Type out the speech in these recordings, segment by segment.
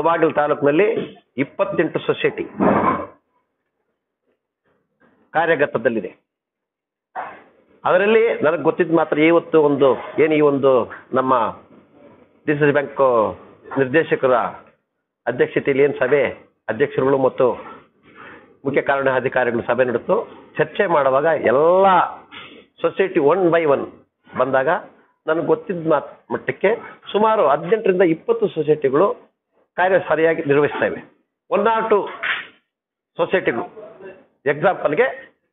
ಮುಳಬಾಗಿಲು ತಾಲೂಕಿನಲ್ಲಿ ಇಪ್ಪತ್ತೆಂಟು ಸೊಸೈಟಿ ಕಾರ್ಯಗತದಲ್ಲಿದೆ ಅದರಲ್ಲಿ ನನಗೆ ಗೊತ್ತಿದ್ದು ಮಾತ್ರ ಇವತ್ತು ಒಂದು ಏನು ಈ ಒಂದು ನಮ್ಮ ಡಿ ಸಿ ಬ್ಯಾಂಕ್ ನಿರ್ದೇಶಕರ ಅಧ್ಯಕ್ಷತೆಯಲ್ಲಿ ಏನು ಸಭೆ ಅಧ್ಯಕ್ಷರುಗಳು ಮತ್ತು ಮುಖ್ಯ ಕಾರ್ಯಾಧಿಕಾರಿಗಳು ಸಭೆ ನಡೆತು ಚರ್ಚೆ ಮಾಡುವಾಗ ಎಲ್ಲ ಸೊಸೈಟಿ ಒನ್ ಬೈ ಒನ್ ಬಂದಾಗ ನನಗೆ ಗೊತ್ತಿದ್ದ ಮಾತ್ ಮಟ್ಟಕ್ಕೆ ಸುಮಾರು ಹದಿನೆಂಟರಿಂದ ಇಪ್ಪತ್ತು ಸೊಸೈಟಿಗಳು ಕಾರ್ಯ ಸರಿಯಾಗಿ ನಿರ್ವಹಿಸ್ತಾ ಇವೆ ಒನ್ ಆರ್ ಟು ಸೊಸೈಟಿಗಳು ಎಕ್ಸಾಂಪಲ್ಗೆ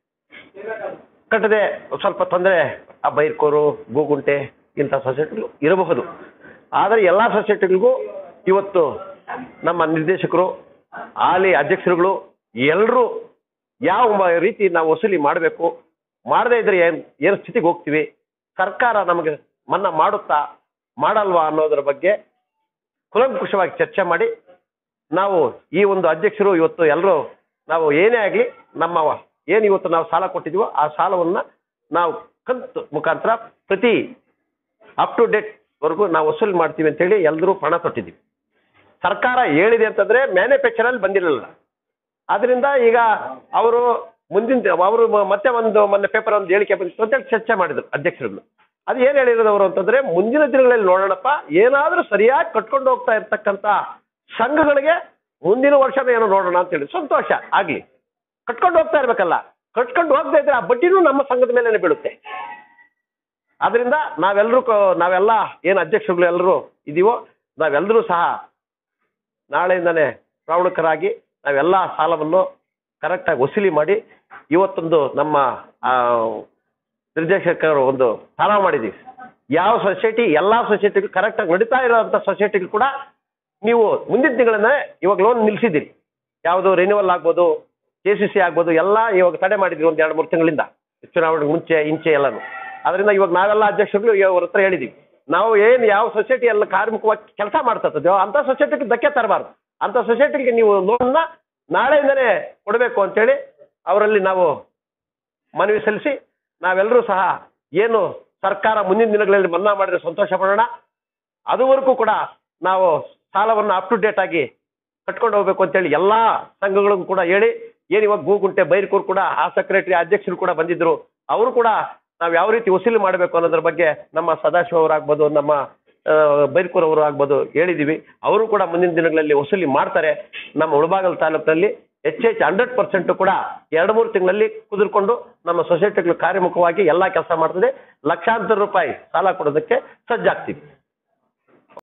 ಕಟ್ಟದೆ ಸ್ವಲ್ಪ ತೊಂದರೆ ಆ ಬೈರ್ಕೋರು ಗೂಗುಂಟೆ ಇಂಥ ಸೊಸೈಟಿಗಳು ಇರಬಹುದು ಆದರೆ ಎಲ್ಲ ಸೊಸೈಟಿಗಳಿಗೂ ಇವತ್ತು ನಮ್ಮ ನಿರ್ದೇಶಕರು ಹಾಲಿ ಅಧ್ಯಕ್ಷರುಗಳು ಎಲ್ಲರೂ ಯಾವ ಮ- ರೀತಿ ನಾವು ವಸೂಲಿ ಮಾಡಬೇಕು ಮಾಡದೇ ಇದ್ರೆ ಏನು ಏನು ಸ್ಥಿತಿಗೆ ಹೋಗ್ತೀವಿ ಸರ್ಕಾರ ನಮಗೆ ಮನ್ನಾ ಮಾಡುತ್ತಾ ಮಾಡಲ್ವಾ ಅನ್ನೋದ್ರ ಬಗ್ಗೆ ಕುಲಂಕುಷವಾಗಿ ಚರ್ಚೆ ಮಾಡಿ ನಾವು ಈ ಒಂದು ಅಧ್ಯಕ್ಷರು ಇವತ್ತು ಎಲ್ಲರೂ ನಾವು ಏನೇ ಆಗಲಿ ನಮ್ಮ ಏನು ಇವತ್ತು ನಾವು ಸಾಲ ಕೊಟ್ಟಿದ್ದೀವೋ ಆ ಸಾಲವನ್ನ ನಾವು ಕಂತು ಮುಖಾಂತರ ಪ್ರತಿ ಅಪ್ ಟು ಡೇಟ್ ವರೆಗೂ ನಾವು ವಸೂಲಿ ಮಾಡ್ತೀವಿ ಅಂತೇಳಿ ಎಲ್ಲರೂ ಪಣ ತೊಟ್ಟಿದ್ದೀವಿ ಸರ್ಕಾರ ಹೇಳಿದೆ ಅಂತಂದ್ರೆ ಮ್ಯಾನುಫ್ಯಾಕ್ಚರ್ ಅಲ್ಲಿ ಬಂದಿರಲಿಲ್ಲ ಆದ್ರಿಂದ ಈಗ ಅವರು ಮುಂದಿನ ಅವರು ಮತ್ತೆ ಒಂದು ಮೊನ್ನೆ ಪೇಪರ್ ಒಂದು ಹೇಳಿಕೆ ಬಂದಿತ್ತು ಅಂತೇಳಿ ಚರ್ಚೆ ಮಾಡಿದ್ರು ಅಧ್ಯಕ್ಷರುಗಳು ಅದು ಏನ್ ಹೇಳಿರೋದು ಅವರು ಅಂತಂದ್ರೆ ಮುಂದಿನ ದಿನಗಳಲ್ಲಿ ನೋಡೋಣಪ್ಪ ಏನಾದ್ರೂ ಸರಿಯಾಗಿ ಕಟ್ಕೊಂಡು ಹೋಗ್ತಾ ಇರ್ತಕ್ಕಂತ ಸಂಘಗಳಿಗೆ ಮುಂದಿನ ವರ್ಷನೇ ಏನೋ ನೋಡೋಣ ಅಂತೇಳಿ ಸಂತೋಷ ಆಗ್ಲಿ ಕಟ್ಕೊಂಡು ಹೋಗ್ತಾ ಇರ್ಬೇಕಲ್ಲ ಕಟ್ಕೊಂಡು ಹೋಗ್ತಾ ಇದ್ರೆ ಆ ಬಡ್ಡಿನೂ ನಮ್ಮ ಸಂಘದ ಮೇಲೆನೆ ಬೀಳುತ್ತೆ ಆದ್ರಿಂದ ನಾವೆಲ್ಲರೂ ಕ- ನಾವೆಲ್ಲ ಏನು ಅಧ್ಯಕ್ಷರುಗಳು ಎಲ್ಲರೂ ಇದೀವೋ ನಾವೆಲ್ಲರೂ ಸಹ ನಾಳೆಯಿಂದನೇ ಪ್ರವಣಕರಾಗಿ ನಾವೆಲ್ಲ ಸಾಲವನ್ನು ಕರೆಕ್ಟಾಗಿ ವಸೂಲಿ ಮಾಡಿ ಇವತ್ತೊಂದು ನಮ್ಮ ಆ, ನಿರ್ದೇಶಕರು ಒಂದು ಠರಾವ ಮಾಡಿದ್ದೀವಿ ಯಾವ ಸೊಸೈಟಿ ಎಲ್ಲ ಸೊಸೈಟಿಗಳು ಕರೆಕ್ಟಾಗಿ ನಡೀತಾ ಇರೋಂಥ ಸೊಸೈಟಿಗಳು ಕೂಡ ನೀವು ಮುಂದಿನ ತಿಂಗಳನ್ನ ಇವಾಗ ಲೋನ್ ನಿಲ್ಲಿಸಿದ್ದೀರಿ ಯಾವುದು ರಿನ್ಯೂವಲ್ ಆಗ್ಬೋದು ಕೆ ಸಿ ಸಿ ಆಗ್ಬೋದು ಎಲ್ಲ ಇವಾಗ ತಡೆ ಮಾಡಿದ್ರಿ ಒಂದು ಎರಡು ಮೂರು ತಿಂಗಳಿಂದ ಚುನಾವಣೆಗೆ ಮುಂಚೆ ಇಂಚೆ ಎಲ್ಲಾನು ಅದರಿಂದ ಇವಾಗ ನಾವೆಲ್ಲ ಅಧ್ಯಕ್ಷರುಗಳು ಅವ್ರ ಹತ್ರ ಹೇಳಿದ್ದೀವಿ ನಾವು ಏನು ಯಾವ ಸೊಸೈಟಿ ಎಲ್ಲ ಕಾರ್ಮಿಕವಾಗಿ ಕೆಲಸ ಮಾಡ್ತದೋ ಅಂತ ಸೊಸೈಟಿಗೆ ಧಕ್ಕೆ ತರಬಾರ್ದು ಅಂತ ಸೊಸೈಟಿಗೆ ನೀವು ಲೋನ್ನ ನಾಳೆಯಿಂದನೇ ಕೊಡಬೇಕು ಅಂತೇಳಿ ಅವರಲ್ಲಿ ನಾವು ಮನವಿ ಸಲ್ಲಿಸಿ ನಾವೆಲ್ಲರೂ ಸಹ ಏನು ಸರ್ಕಾರ ಮುಂದಿನ ದಿನಗಳಲ್ಲಿ ಮನ್ನಾ ಮಾಡಿದ್ರೆ ಸಂತೋಷ ಪಡೋಣ ಅದುವರೆಗೂ ಕೂಡ ನಾವು ಸಾಲವನ್ನು ಅಪ್ ಟು ಡೇಟ್ ಆಗಿ ಕಟ್ಕೊಂಡು ಹೋಗ್ಬೇಕು ಅಂತೇಳಿ ಎಲ್ಲಾ ಸಂಘಗಳಿಗೂ ಕೂಡ ಹೇಳಿ ಏನು ಇವಾಗ ಗೂಗುಂಟೆ ಬೈರ್ಕೂರು ಕೂಡ ಆ ಸೆಕ್ರೆಟರಿ ಅಧ್ಯಕ್ಷರು ಕೂಡ ಬಂದಿದ್ರು ಅವರು ಕೂಡ ನಾವು ಯಾವ ರೀತಿ ವಸೂಲಿ ಮಾಡಬೇಕು ಅನ್ನೋದ್ರ ಬಗ್ಗೆ ನಮ್ಮ ಸದಾಶಿವ ಅವರಾಗ್ಬೋದು ನಮ್ಮ ಆ, ಬೈರ್ಕೂರ್ ಅವರು ಆಗ್ಬೋದು ಹೇಳಿದೀವಿ ಅವರು ಕೂಡ ಮುಂದಿನ ದಿನಗಳಲ್ಲಿ ವಸೂಲಿ ಮಾಡ್ತಾರೆ ನಮ್ಮ ಉಳಬಾಗಲ್ ತಾಲೂಕಿನಲ್ಲಿ ಹೆಚ್ಚೆಚ್ಚು ಹಂಡ್ರೆಡ್ ಪರ್ಸೆಂಟ್ ಕೂಡ ಎರಡು ಮೂರು ತಿಂಗಳಲ್ಲಿ ಕುದುರ್ಕೊಂಡು ನಮ್ಮ ಸೊಸೈಟಿಗಳು ಕಾರ್ಯಮುಖವಾಗಿ ಎಲ್ಲಾ ಕೆಲಸ ಮಾಡ್ತದೆ ಲಕ್ಷಾಂತರ ರೂಪಾಯಿ ಸಾಲ ಕೊಡೋದಕ್ಕೆ ಸಜ್ಜಾಗ್ತೀವಿ